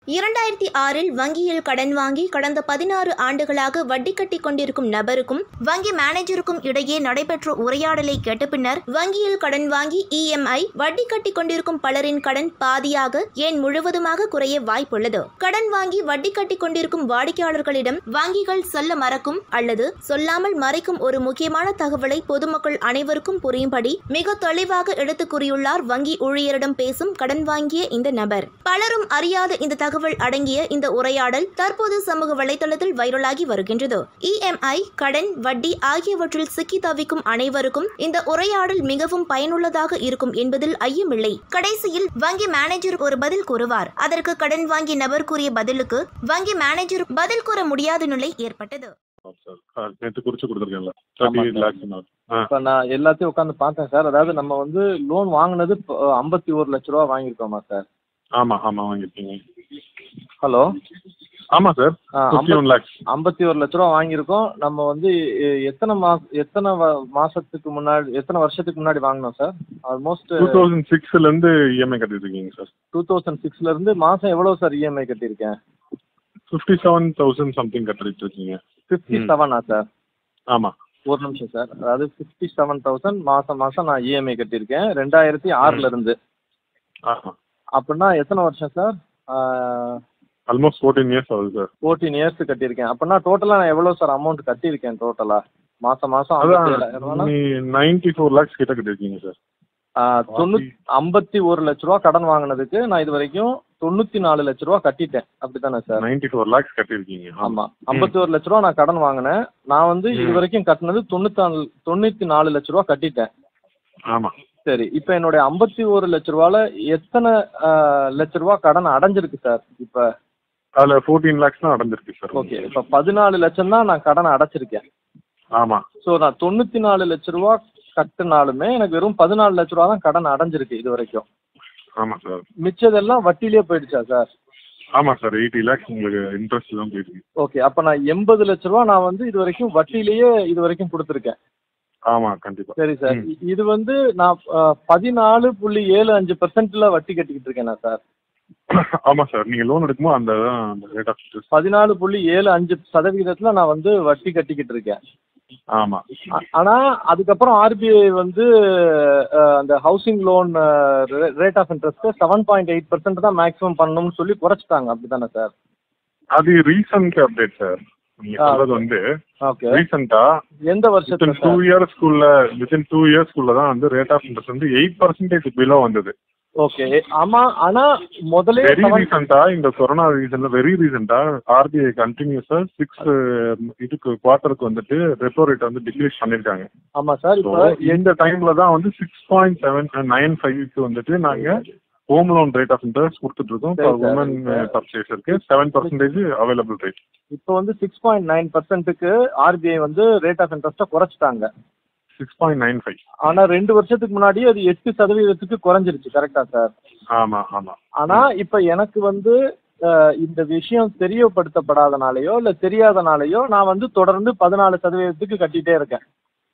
இரண்டாயிரத்தி ஆறில் வங்கியில் கடன் வாங்கி கடந்த பதினாறு ஆண்டுகளாக வட்டி கட்டி கொண்டிருக்கும் நபருக்கும் வங்கி மேனேஜருக்கும் இடையே நடைபெற்ற உரையாடலை கேட்ட பின்னர் வங்கியில் கடன் வாங்கி இஎம்ஐ வட்டி கட்டி கொண்டிருக்கும் பலரின் கடன் பாதியாக ஏன் முழுவதுமாக குறைய வாய்ப்புள்ளது கடன் வாங்கி வட்டி கட்டி கொண்டிருக்கும் வாடிக்கையாளர்களிடம் வங்கிகள் சொல்ல மறக்கும் அல்லது சொல்லாமல் மறைக்கும் ஒரு முக்கியமான தகவலை பொதுமக்கள் அனைவருக்கும் புரியும்படி மிக தெளிவாக எடுத்துக் கூறியுள்ளார் வங்கி ஊழியரிடம் பேசும் கடன் வாங்கிய இந்த நபர் பலரும் அறியாத இந்த தகவல் அடங்கிய இந்த உரையாடல் தற்போது சமூக வலைதளத்தில் வைரலாகி வருகின்றது இஎம்ஐ கடன் வட்டி ஆகியவற்றில் சிக்கி தவிக்கும் அனைவருக்கும் இந்த உரையாடல் மிகவும் பயனுள்ளதாக இருக்கும் என்பதில் ஐயமில்லை கடைசியில் வங்கி மேனேஜர் ஒரு பதில் கூறுவார் அதற்கு கடன் வாங்கிய நபர் கூறிய பதிலுக்கு வங்கி மேனேஜர் பதில் கூற முடியாத நிலை ஏற்பட்டது சார் நேற்று குறிச்சு கொடுத்துருக்கேன்ல ஆமா தேர்ட்டி சார். லேக்ஸ் ஆ இப்போ நான் எல்லாத்தையும் உட்காந்து பார்த்தேன் சார் அதாவது நம்ம வந்து லோன் வாங்கினது ஐம்பத்தி ஒரு லட்ச ரூபா வாங்கியிருக்கோமா சார் ஆமாம் ஆமாம் வாங்கியிருக்கீங்க ஹலோ ஆமாம் சார் ஃபிஃப்டி ஒன் லேக்ஸ் ஐம்பத்தி ஒரு லட்ச ரூபா வாங்கியிருக்கோம் நம்ம வந்து எ- எத்தனை மாச எத்தனை வ- மாசத்துக்கு முன்னாடி எத்தனை வருஷத்துக்கு முன்னாடி வாங்கினோம் சார் ஆல்மோஸ்ட் டூ தௌசண்ட் சிக்ஸ்லேருந்து இஎம்ஐ கட்டிட்டு இருக்கீங்க சார் டூ தௌசண்ட் சிக்ஸ்ல இருந்து மாசம் எவ்வளவு சார் இஎம்ஐ கட்டியிருக்கேன் ஃபிஃப்டி செவன் தௌசண்ட் சம்திங் கட்டிட்டு இருக்கீங்க ஃபிஃப்டி ம். செவனா சார் ஆமாம் ஒரு நிமிஷம் சார் அதாவது ஃபிஃப்டி செவன் தௌசண்ட் மாசம் மாசம் நான் இஎம்ஐ கட்டியிருக்கேன் ரெண்டாயிரத்தி ஆறுல இருந்து ஆமாம் அப்படின்னா எத்தனை வருஷம் சார் ஆல்மோஸ்ட் ஃபோர்டீன் இயர்ஸ் ஆகுது சார் ஃபோர்டீன் இயர்ஸ் கட்டியிருக்கேன் அப்படின்னா டோட்டலா நான் எவ்வளவு சார் அமௌண்ட் கட்டியிருக்கேன் டோட்டலா மாசம் மாசம் அதான் ஐம்பத்தி ஏழாயிரம் நீ நைன்டி ஃபோர் லேக்ஸ் கிட்ட கட்டிருக்கீங்க சார் தொண்ணூத்தி ஐம்பத்தி ஒரு லட்ச ரூபா கடன் வாங்கினதுக்கு நான் இது வரைக்கும் தொண்ணூத்தி நாலு லட்ச ரூபா கட்டிட்டேன் அப்படித்தானே சார் நைன்டி ஃபோர் லேக்ஸ் கட்டிருக்கீங்க ஆமா ஐம்பத்தி ஒரு லட்ச ரூபா நான் கடன் வாங்கினேன் நான் வந்து இது ம். வரைக்கும் கட்டினது தொண்ணூத்தி நாலு தொண்ணூத்தி நாலு லட்ச ரூபா கட்டிட்டேன் ஆமாம் சரி இப்போ என்னுடைய ஐம்பத்தி ஒரு லட்ச ரூபால எத்தனை ஆஹ், லட்ச ரூபா கடன் அடைஞ்சிருக்கு சார் இப்போ அதில் ஃபோர்டீன் லேக்ஸ் தான் அடைஞ்சிருக்கு சார் ஓகே இப்போ பதினாலு லட்சம் தான் நான் கடன் அடைச்சிருக்கேன் ஆமாம் ஸோ நான் தொண்ணூத்தி நாலு லட்ச ரூபா கட்டினாலுமே எனக்கு வெறும் பதினாலு லட்ச ரூபா தான் கடன் அடைஞ்சிருக்கு இது வரைக்கும் ஆமாம் சார் மிச்சதெல்லாம் வட்டியிலே போயிடுச்சா சார் ஆமாம் சார் எயிட்டி லேக்ஸ் உங்களுக்கு இன்ட்ரெஸ்ட் தான் போயிருக்கு ஓகே அப்போ நான் எண்பது லட்ச ரூபா நான் வந்து இது வரைக்கும் வட்டியிலேயே இது வரைக்கும் கொடுத்துருக்கேன் ஆமாம் கண்டிப்பாக சரி சார் ம். இ- இது வந்து நான் பதினாலு புள்ளி ஏழு அஞ்சு பெர்சென்ட்ல வட்டி கட்டிக்கிட்டு இருக்கேனா சார் ஆமாம் சார் நீங்கள் லோன் எடுக்கும்போது அந்த தான் அந்த ரேட் ஆஃப் இன்ட்ரெஸ்ட் பதினாலு புள்ளி ஏழு அஞ்சு சதவிகிதத்துல நான் வந்து வட்டி கட்டிக்கிட்டு இருக்கேன் ஆமாம் ஆ- ஆனா அதுக்கப்புறம் ஆர்பிஐ வந்து அஹ், அந்த housing loan rate of interest seven point eight percent தான் மேக்ஸிமம் பண்ணணும்னு சொல்லி குறைச்சிட்டாங்க அப்படிதானே சார் அது ரீசன்ட் அப்டேட் சார் நீங்க ஆ. சொல்றது வந்து ஓகே ரீசெண்டா எந்த வருஷத்துல வித்தின் டூ இயர்ஸ்க்குள்ள வித்தின் டூ இயர்ஸ்க்குள்ள தான் வந்து ரேட் ஆஃப் இன்ட்ரெஸ்ட் வந்து எயிட் பர்சன்டேஜ் பிலோ வந்தது ஓகே ஆமா ஆனா முதலே வெரி seven- ரீசெண்டா இந்த கொரோனா ரீசன்ல வெரி ரீசெண்டா ஆர்பிஐ கண்டினியூஸா சிக்ஸ் இதுக்கு குவார்ட்டருக்கு வந்துட்டு ரெப்போ ரேட் வந்து டிக்ரீஸ் பண்ணிருக்காங்க ஆமா சார் So, இப்போ இந்த டைம்ல தான் வந்து சிக்ஸ் பாயிண்ட் செவன் நைன் ஃபைவ்க்கு வந்துட்டு நாங்க home loan rate of interest கொடுத்துட்டு இருக்கோம் சரி, sir. உமன் பர்ச்சேஸருக்கு செவன் பர்சன்டேஜ் அவைலபிள் ரேட் இப்போ வந்து சிக்ஸ் பாயிண்ட் நைன் பர்சன்ட்டுக்கு ஆர்பிஐ வந்து ரேட் ஆஃப் இன்ட்ரெஸ்ட்டை குறைச்சிட்டாங்க சிக்ஸ் பாயிண்ட் நைன் ஃபைவ் ஆனா ரெண்டு வருஷத்துக்கு முன்னாடி அது எட்டு சதவீதத்துக்கு குறைஞ்சிருச்சு கரெக்டா சார் ஆமா ஆமா ஆனா இப்ப எனக்கு வந்து அஹ், இந்த விஷயம் தெரியப்படுத்தப்படாதனாலயோ இல்ல தெரியாதனாலயோ நான் வந்து தொடர்ந்து பதினாலு சதவீதத்துக்கு கட்டிட்டே இருக்கேன்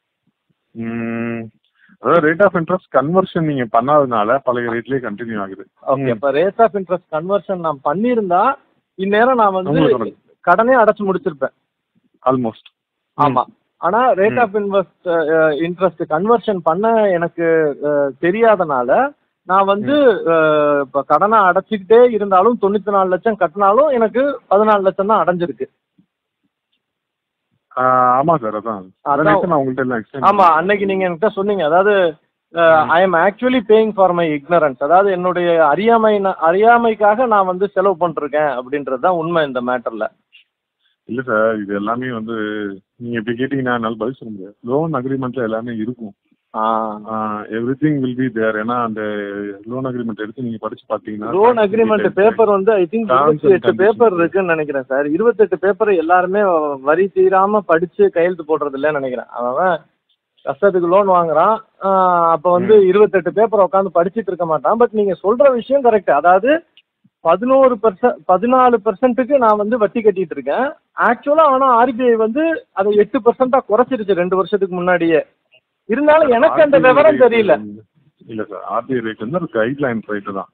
ம், அதாவது ரேட் ஆஃப் இன்ட்ரெஸ்ட் கன்வர்ஷன் நீங்க பண்ணாதனால பழைய ரேட்லயே கண்டினியூ ஆகுது ஓகே இப்ப ரேட் ஆஃப் இன்ட்ரெஸ்ட் கன்வர்ஷன் நான் பண்ணியிருந்தா இந்நேரம் நான் வந்து உங்களுக்கு வரும். கடனே அடைச்சு முடிச்சிருப்பேன் ஆல்மோஸ்ட் ஆமா ஆனா ரேட் ம். ஆஃப் இன்வெஸ்ட் இன்ட்ரெஸ்ட் கன்வர்ஷன் பண்ண எனக்கு அஹ், தெரியாதனால நான் வந்து அஹ், இப்ப கடனை அடைச்சிக்கிட்டே இருந்தாலும் தொண்ணூத்தி நாலு லட்சம் கட்டினாலும் எனக்கு பதினாலு லட்சம் தான் அடைஞ்சிருக்கு ஆமா சார் அதான் அதான். அதான் நான் உங்கள்ட்ட எல்லாம் explain ஆமா அன்னைக்கு நீங்க என்கிட்ட சொன்னீங்க அதாவது I am actually paying for my ignorance அதாவது என்னுடைய அறியாமை அறியாமைக்காக நான் வந்து செலவு பண்ணிருக்கேன் அப்படின்றது தான் உண்மை இந்த மேட்டர்ல இல்ல சார் இது எல்லாமே வந்து நீங்க இப்படி கேட்டீங்கன்னா என்னால பதில் சொல்ல முடியாது லோன் அக்ரிமெண்ட்ல எல்லாமே இருக்கும் everything will be there ஏன்னா அந்த லோன் அக்ரிமெண்ட் எடுத்து நீங்க படிச்சு பாத்தீங்கன்னா லோன் அக்ரிமெண்ட் பேப்பர் வந்து ஐ திங்க் Terms and இருபத்தி எட்டு conditions. பேப்பர் இருக்குன்னு நினைக்கிறேன் சார் இருபத்தெட்டு பேப்பர் எல்லாருமே வரி தீராம படிச்சு கையெழுத்து போடுறது இல்லைன்னு நினைக்கிறேன் அவன் கஷ்டத்துக்கு லோன் வாங்குறான் ஆஹ் அப்ப வந்து இருபத்தெட்டு பேப்பர் உட்காந்து படிச்சிட்டு இருக்க மாட்டான் பட் நீங்க சொல்ற விஷயம் கரெக்ட் அதாவது பதினோரு பெர்சன்ட் பதினாலு பெர்சன்ட்டுக்கு நான் வந்து வட்டி கட்டிட்டு இருக்கேன் ஆக்சுவலா ஆனா ஆர்பிஐ வந்து அதை எட்டு பெர்சென்டா குறைச்சிருச்சு ரெண்டு வருஷத்துக்கு முன்னாடியே இருந்தாலும் எனக்கு அந்த விவரம் தெரியல இல்ல சார் ஆர்பிஐ ரேட் வந்து ஒரு கைட்லைன் ரேட் தான்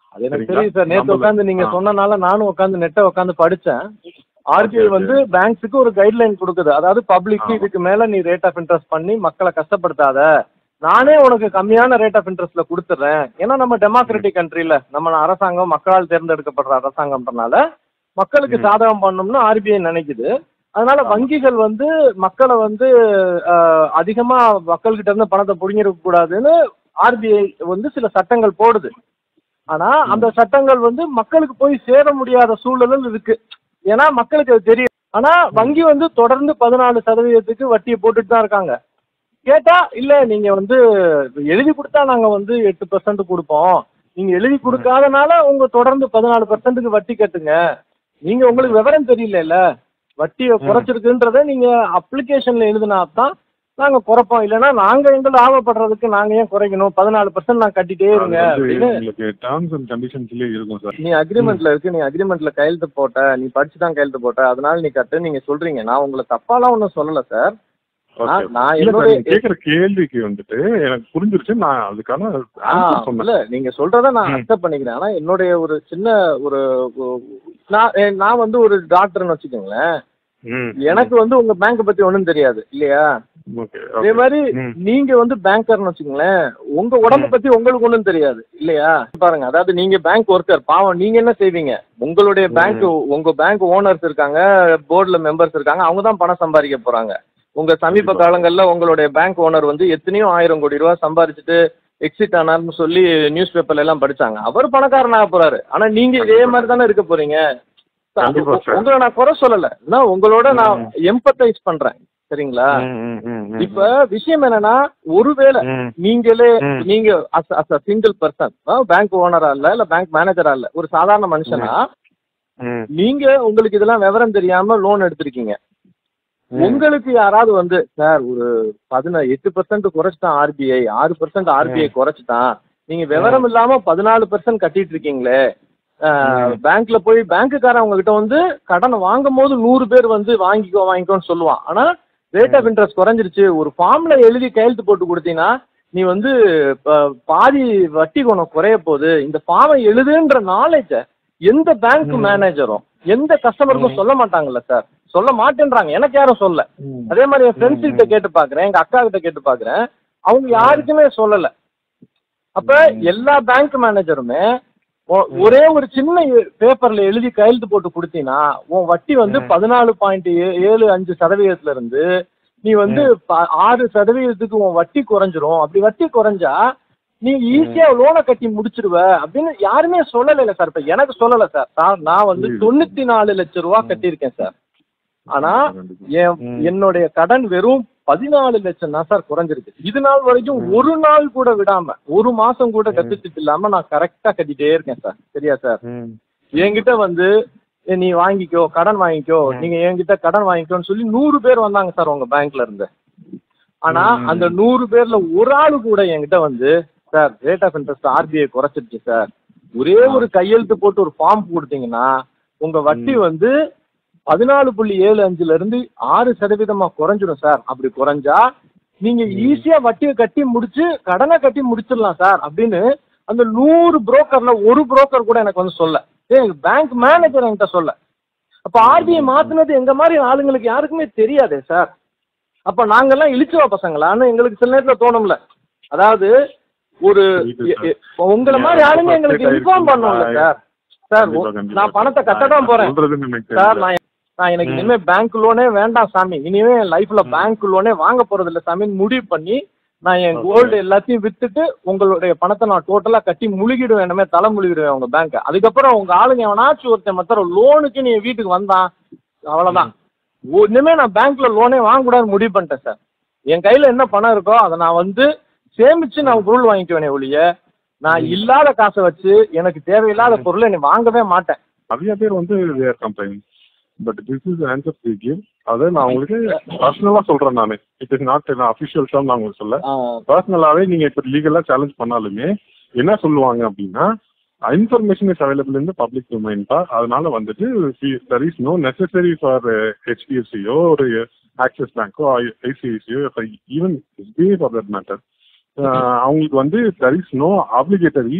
அது எனக்கு சரிங்களா? தெரியும் சார் நேத்து நம்மள- உட்காந்து நீங்க ஆ. சொன்னனால நானும் உட்காந்து நெட்டை உட்காந்து படிச்சேன் ஆர்பிஐ okay. வந்து பேங்க்ஸுக்கு ஒரு கைட்லைன் கொடுக்குது அதாவது பப்ளிக் ஆமா. இதுக்கு மேல நீ ரேட் ஆஃப் இன்ட்ரெஸ்ட் பண்ணி மக்களை கஷ்டப்படுத்தாத நானே உனக்கு கம்மியான ரேட் ஆஃப் இன்ட்ரெஸ்ட்ல கொடுத்துட்றேன் ஏன்னா நம்ம டெமோக்ராட்டிக் கண்ட்ரில நம்ம அரசாங்கம் மக்களால் தேர்ந்தெடுக்கப்படுற அரசாங்கம்ன்றனால மக்களுக்கு ம். சாதகம் பண்ணணும்னு ஆர்பிஐ நினைக்குது அதனால ஆமா. வங்கிகள் வந்து மக்களை வந்து அஹ், அதிகமா மக்கள்கிட்ட இருந்து பணத்தை புடுங்கிருக்க கூடாதுன்னு ஆர்பிஐ வந்து சில சட்டங்கள் போடுது ஆனா அந்த சட்டங்கள் வந்து மக்களுக்கு போய் சேர முடியாத சூழல் இருக்கு ஏன்னா மக்களுக்கு அது தெரியும் ஆனா வங்கி வந்து தொடர்ந்து பதினாலு சதவீதத்துக்கு வட்டியை போட்டுட்டு தான் இருக்காங்க கேட்டா இல்ல நீங்க வந்து எழுதி கொடுத்தா நாங்க வந்து எட்டு பர்சன்ட் கொடுப்போம் நீங்க எழுதி கொடுக்காதனால உங்க தொடர்ந்து பதினாலு பர்சன்ட்டுக்கு வட்டி கட்டுங்க நீங்க உங்களுக்கு விவரம் தெரியல வட்டியை குறைச்சிருக்குன்றத நீங்க அப்ளிகேஷன்ல எழுதினா தான் நாங்க குறைப்போம் இல்லைன்னா நாங்க எங்க லாபப்படுறதுக்கு நாங்க ஏன் குறைக்கணும் பதினாலு பர்சன்ட் நான் கட்டிட்டே அது இருங்க வந்து அப்படின்னு உங்களுக்கு டேர்ம்ஸ் அண்ட் கண்டிஷன்ஸ்லயே இருக்கும் சார் நீ அக்ரிமெண்ட்ல இருக்கு நீ அக்ரிமெண்ட்ல கையெழுத்து போட்ட நீ படிச்சு தான் கையெழுத்து போட்ட அதனால நீ கட்டு நீங்க சொல்றீங்க நான் உங்களை தப்பாலாம் ஒன்றும் சொல்லல சார் நான் நான் இல்ல சார் என்னுடைய நீங்க கேக்குற கேள்விக்கு வந்துட்டு எனக்கு புரிஞ்சிருச்சு நான் அதுக்கான ஆ, answer சொன்னேன் இல்ல நீங்க சொல்றத நான் ம். அக்செப்ட் பண்ணிக்கிறேன் ஆனா என்னுடைய ஒரு சின்ன ஒரு ஒரு- நான் எ- நான் வந்து ஒரு டாக்டர்னு வச்சுக்கோங்களேன் ம். எனக்கு வந்து உங்க பேங்க் பத்தி ஒண்ணும் தெரியாது இல்லையா Okay, அதே okay. மாதிரி ம். நீங்க வந்து பேங்கர்னு வச்சுக்கோங்களேன் உங்க உடம்ப பத்தி உங்களுக்கு ஒண்ணும் தெரியாது இல்லையா பாருங்க அதாவது நீங்க பேங்க் ஒர்க்கர் பாவம் நீங்க என்ன செய்வீங்க உங்களுடைய பேங்க் உங்க பேங்க் ஓனர்ஸ் இருக்காங்க போர்டுல மெம்பர்ஸ் இருக்காங்க அவங்க தான் பணம் சம்பாதிக்க போறாங்க உங்க சமீப கண்டிப்பா. காலங்கள்ல உங்களுடைய பேங்க் ஓனர் வந்து எத்தனையோ ஆயிரம் கோடி ரூபாய் சம்பாதிச்சுட்டு எக்ஸிட் ஆனார்னு சொல்லி நியூஸ் பேப்பர்ல எல்லாம் படிச்சாங்க அவர் பணக்காரன் ஆக போறாரு ஆனா நீங்க இதே மாதிரி தானே இருக்க போறீங்க கண்டிப்பா சார். உங்களை நான் குறை சொல்லல நான் உங்களோட நான் எம்பத்தைஸ் பண்றேன் சரிங்களா ம், ம், ம், ம். இப்ப விஷயம் என்னன்னா ஒருவேளை ம். நீங்களே ம். நீங்க as a single person bank ஓனரா இல்ல இல்ல பேங்க் மேனேஜரா இல்ல ஒரு சாதாரண மனுஷனா ம். நீங்க உங்களுக்கு இதெல்லாம் விவரம் தெரியாம லோன் எடுத்திருக்கீங்க ம். உங்களுக்கு யாராவது வந்து சார் ஒரு பதினா எட்டு பர்சன்ட் குறைச்சிட்டான் ஆர்பிஐ ஆறு பர்சன்ட் ஆர்பிஐ குறைச்சிட்டான் நீங்க விவரம் இல்லாம பதினாலு பர்சன்ட் கட்டிட்டு இருக்கீங்களே ம். பேங்க்ல போய் பேங்க்குக்காரன் உங்ககிட்ட வந்து கடன் வாங்கும் போது நூறு பேர் வந்து வாங்கிக்கோ வாங்கிக்கோன்னு சொல்லுவான் ஆனா ரேட் ஆஃப் இன்ட்ரெஸ்ட் குறைஞ்சிருச்சு ஒரு ஃபார்ம்ல எழுதி கையெழுத்து போட்டு கொடுத்தீங்கன்னா நீ வந்து ப- பாதி வட்டி குணம் குறைய போகுது இந்த ஃபார்மை எழுதுன்ற நாலேஜ எந்த பேங்க் மேனேஜரும் எந்த கஸ்டமருக்கும் சொல்ல மாட்டாங்கல்ல சார் சொல்ல மாட்டேன்றாங்க எனக்கு யாரும் சொல்ல ம். அதே மாதிரி என் ஃப்ரெண்ட்ஸ் கிட்ட கேட்டு பாக்குறேன் எங்க அக்கா கிட்ட கேட்டு பாக்குறேன் அவங்க யாருக்குமே சொல்லல அப்ப எல்லா பேங்க் மேனேஜருமே ஒ- ஒரே ஒரு சின்ன பேப்பர்ல எழுதி கையெழுத்து போட்டு கொடுத்தீங்கன்னா உன் வட்டி வந்து பதினாலு பாயிண்ட் ஏழு அஞ்சு சதவீதத்துல இருந்து நீ வந்து ப- ஆறு சதவீதத்துக்கு உன் வட்டி குறைஞ்சிரும் அப்படி வட்டி குறைஞ்சா நீ ஈஸியா லோனை கட்டி முடிச்சிருவ அப்படின்னு யாருமே சொல்லல சார் இப்ப எனக்கு சொல்லல சார் நான் நான் வந்து புரியுது. தொண்ணூத்தி நாலு லட்சம் ரூபா கட்டியிருக்கேன் சார் ஆனா கண்டிப்பா. என் ம். என்னுடைய கடன் வெறும் பதினாலு லட்சம் தான் சார் குறைஞ்சிருக்கு இது நாள் வரைக்கும் ஒரு நாள் கூட விடாம ஒரு மாசம் கூட கத்துட்டு இல்லாம நான் கரெக்டா கட்டிட்டே இருக்கேன் சார் சரியா சார் ம். என்கிட்ட வந்து "ஏ, நீ வாங்கிக்கோ கடன் வாங்கிக்கோ நீங்க என்கிட்ட கடன் வாங்கிக்கோன்னு சொல்லி நூறு பேர் வந்தாங்க சார் உங்க பேங்க்ல இருந்து ஆனா ம். அந்த நூறு பேர்ல ஒரு ஆளு கூட என்கிட்ட வந்து sir rate of interest RBI குறைச்சிருச்சு சார் ஒரே ஒரு கையெழுத்து போட்டு ஒரு ஃபார்ம் கொடுத்தீங்கன்னா உங்க வட்டி வந்து பதினாலு புள்ளி ஏழு அஞ்சுல இருந்து ஆறு சதவீதமா குறைஞ்சிடும் சார் அப்படி குறைஞ்சா நீங்க ஈஸியா வட்டியை கட்டி முடிச்சு கடனை கட்டி முடிச்சிடலாம் சார் அப்படின்னு அந்த நூறு புரோக்கர்ல ஒரு புரோக்கர் கூட எனக்கு வந்து சொல்ல ஏ பேங்க் மேனேஜர் என்கிட்ட சொல்ல அப்ப ஆர்பிஐ மாத்துனது எங்க மாதிரி ஆளுங்களுக்கு யாருக்குமே தெரியாதே சார் அப்ப நாங்கெல்லாம் இழிச்சுவா பசங்களான்னு எங்களுக்கு சில நேரத்துல தோணும்ல அதாவது ஒரு புரியுது சார். எ- எ- உங்களை மாதிரி ஆளுங்க எங்களுக்கு இன்ஃபார்ம் பண்ணணும்ல சார் சார் கண்டிப்பா, கண்டிப்பா. நான் பணத்தை கட்ட தான் போறேன் சொல்றதுன்னு எனக்கு சார் தெரியல. நான் நான் எனக்கு இனிமே பேங்க் லோனே வேண்டாம் சாமி இனிமே என் லைஃப்ல பேங்க் லோனே வாங்க போறது இல்ல சாமின்னு முடிவு பண்ணி நான் என் Okay. கோல்டு எல்லாத்தையும் வித்துட்டு உங்களுடைய பணத்தை நான் டோட்டலா கட்டி முழுகிடுவேன் இனிமே தலை முழுகிடுவேன் உங்க பேங்க் அதுக்கப்புறம் உங்க ஆளுங்க எவனாச்சும் ஒருத்தன் மத்தரம் லோனுக்கு நீ வீட்டுக்கு வந்தான் அவ்வளவுதான் ஒ- இனிமே நான் பேங்க்ல லோனே வாங்கக்கூடாதுன்னு முடிவு பண்ணிட்டேன் சார் என் கையில என்ன பணம் இருக்கோ அதை நான் வந்து சேமிச்சு நான் பொருள் வாங்கிக்குவேனே ஒழிய நான் இல்லாத காசை வச்சு எனக்கு தேவையில்லாத பொருளை நீ வாங்கவே மாட்டேன் நிறைய பேர் வந்து there complaint but this is answer to give அதை நான் உங்களுக்கு பர்சனலா சொல்றேன் நான் it is not official term நான் உங்களுக்கு சொல்ல பர்சனலாவே நீங்க இப்ப லீகலா சேலஞ்ச் பண்ணாலுமே என்ன சொல்லுவாங்க அப்படின்னா information is available in public domain தான் அதனால வந்துட்டு there is no necessary for ஹெச்டிஎஃப்சியோ ஒரு ஆக்சிஸ் பேங்கோ ஐசிஐசியோ even SBI for that matter அவங்களுக்கு வந்து there is no obligatory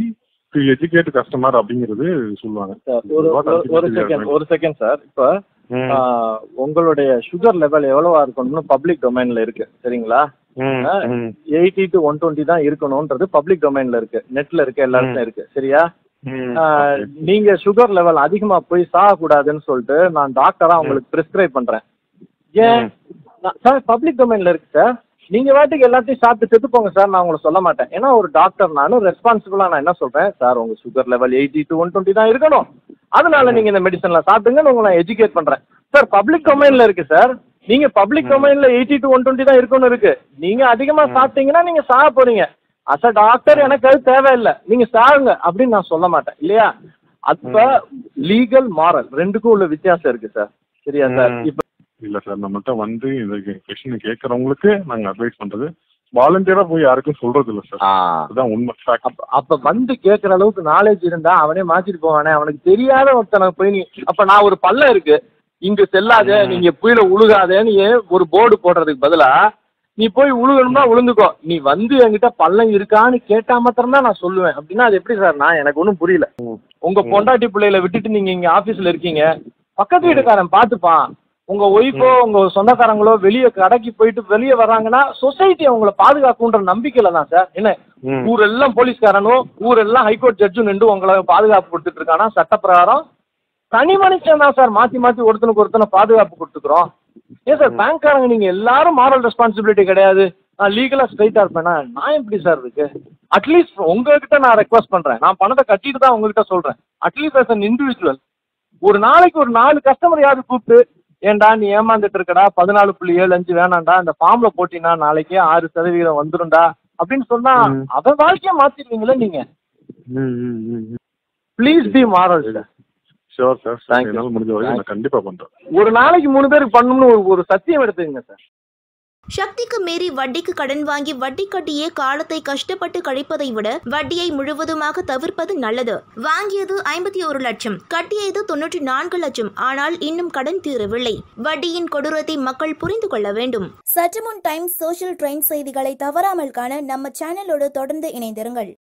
to educate customer அப்படிங்கிறது சொல்லுவாங்க சார் ஒரு What ஒரு- ஒரு ultimately we are second going- ஒரு செகண்ட் சார் இப்போ ம், ஆஹ், உங்களுடைய சுகர் லெவல் எவ்வளவா இருக்கணும்னு பப்ளிக் டொமைன்ல இருக்கு சரிங்களா ம், ம், எயிட்டி டு ஒன் டுவெண்ட்டி தான் இருக்கணும்ன்றது பப்ளிக் டொமைன்ல இருக்கு நெட்ல இருக்கு எல்லா இடத்துலயும் இருக்கு சரியா ம், ஆஹ், okay. நீங்க சுகர் லெவல் அதிகமா போய் சாகக்கூடாதுன்னு சொல்லிட்டு நான் டாக்டரா உங்களுக்கு பிரிஸ்கிரைப் பண்றேன் ஏன் நான்- சார் பப்ளிக் டொமைன்ல இருக்கு சார் நீங்க வாட்டுக்கு எல்லாத்தையும் சாப்பிட்டு செத்து போங்க சார் நான் உங்களை சொல்ல மாட்டேன் ஏன்னா ஒரு டாக்டர் நானும் ரெஸ்பான்சிபிளா நான் என்ன சொல்றேன் சார் உங்க sugar level eighty to one twenty தான் இருக்கணும் அதனால நீங்க இந்த மெடிசன்ல சாப்பிடுங்கன்னு உங்களை நான் எஜுகேட் பண்றேன் சார் பப்ளிக் டொமைன்ல இருக்கு சார் நீங்க பப்ளிக் டொமைன்ல எயிட்டி டு ஒன் டுவெண்ட்டி தான் இருக்கணும் இருக்கு நீங்க அதிகமா சாப்பிட்டீங்கன்னா நீங்க சாக போறீங்க அஸ் அ டாக்டர் எனக்கு அது தேவையில்லை நீங்க சாகுங்க அப்படின்னு நான் சொல்ல மாட்டேன் இல்லையா அப்ப லீகல் மாரல் ரெண்டுக்கும் உள்ள வித்தியாசம் இருக்கு சார் சரியா சார் ம். இப்ப இல்ல சார் நம்மகிட்ட வந்து இந்த கொஸ்டின் கேட்கறவங்களுக்கு நாங்க அட்வைஸ் பண்றது வாலண்டியரா போய் யாருக்கும் சொல்றது இல்ல சார் அதுதான் உண்மை fact. அப்ப அப்ப வந்து கேட்கற அளவுக்கு நாலேஜ் இருந்தா அவனே மாத்திட்டு போவானே அவனுக்கு தெரியாத ஒருத்தனை போய் நீ அப்ப நான் ஒரு பள்ளம் இருக்கு இங்க செல்லாத நீங்க புயல உழுகாதேன்னு ஏன் ஒரு போர்டு போடுறதுக்கு பதிலா நீ போய் உழுகணும்னா உழுந்துக்கோ நீ வந்து என்கிட்ட பள்ளம் இருக்கான்னு கேட்டா மாத்திரம் தான் நான் சொல்லுவேன் அப்படின்னா அது எப்படி சார் நான் எனக்கு ஒன்றும் புரியல உங்க பொண்டாட்டி பிள்ளைகளை விட்டுட்டு நீங்க இங்க ஆபீஸ்ல இருக்கீங்க பக்கத்து வீட்டுக்காரன் பாத்துப்பான் உங்க ஒய்ஃபோ உங்க சொந்தக்காரங்களோ வெளியே கடைக்கு போயிட்டு வெளியே வர்றாங்கன்னா சொசைட்டி அவங்கள பாதுகாக்குன்ற நம்பிக்கையில தான் சார் என்ன ம். ஊரெல்லாம் போலீஸ்காரனும் ஊரெல்லாம் ஹைகோர்ட் ஜட்ஜும் நின்று உங்களை பாதுகாப்பு கொடுத்துட்டு இருக்கானா சட்டப்பிரகாரம் தனி மனுஷன் தான் சார் மாத்தி மாத்தி ஒருத்தனுக்கு ஒருத்தனை பாதுகாப்பு கொடுத்துக்கிறோம் ஏன் சார் பேங்க்காரங்க நீங்க எல்லாரும் மாரல் ரெஸ்பான்சிபிலிட்டி கிடையாது நான் லீகலா ஸ்ட்ரைட்டா இருப்பேனா நான் எப்படி சார் இருக்கு அட்லீஸ்ட் உங்ககிட்ட நான் ரெக்வஸ்ட் பண்றேன் நான் பணத்தை கட்டிட்டு தான் உங்ககிட்ட சொல்றேன் அட்லீஸ்ட் as an இண்டிவிஜுவல் ஒரு நாளைக்கு ஒரு நாலு கஸ்டமர் யாரு கூப்பிட்டு ஏன்டா நீ ஏமாந்துட்டு இருக்கடா பதினாலு புள்ளி ஏழு அஞ்சு வேணாம்டா இந்த ஃபார்ம்ல போட்டினா நாளைக்கே ஆறு சதவீதம் வந்துரும்டா அப்படின்னு சொன்னா ம். அவன் வாழ்க்கைய மாத்திடுவீங்களே நீங்க ம், hmm, hmm, hmm. Please be moral sir Sure, sir. Sir, Thank you. என்னால முடிஞ்ச வரைக்கும் நான் கண்டிப்பா பண்றேன் ஒரு நாளைக்கு மூணு பேருக்கு பண்ணணும்னு ஒரு ஒரு சத்தியம் எடுத்துக்கங்க சார் சக்திக்கு மீறி வட்டிக்கு கடன் வாங்கி வட்டி கட்டியே காலத்தை கஷ்டப்பட்டு கழிப்பதை விட வட்டியை முழுவதுமாக தவிர்ப்பது நல்லது வாங்கியது ஐம்பத்தி ஒரு லட்சம் கட்டியது தொன்னூற்றி நான்கு லட்சம் ஆனால் இன்னும் கடன் தீரவில்லை வட்டியின் கொடூரத்தை மக்கள் புரிந்து கொள்ள வேண்டும் சற்றுமுன் டைம்ஸ் சோஷியல் ட்ரெண்ட் செய்திகளை தவறாமல் காண நம்ம சேனலோடு தொடர்ந்து இணைந்திருங்கள்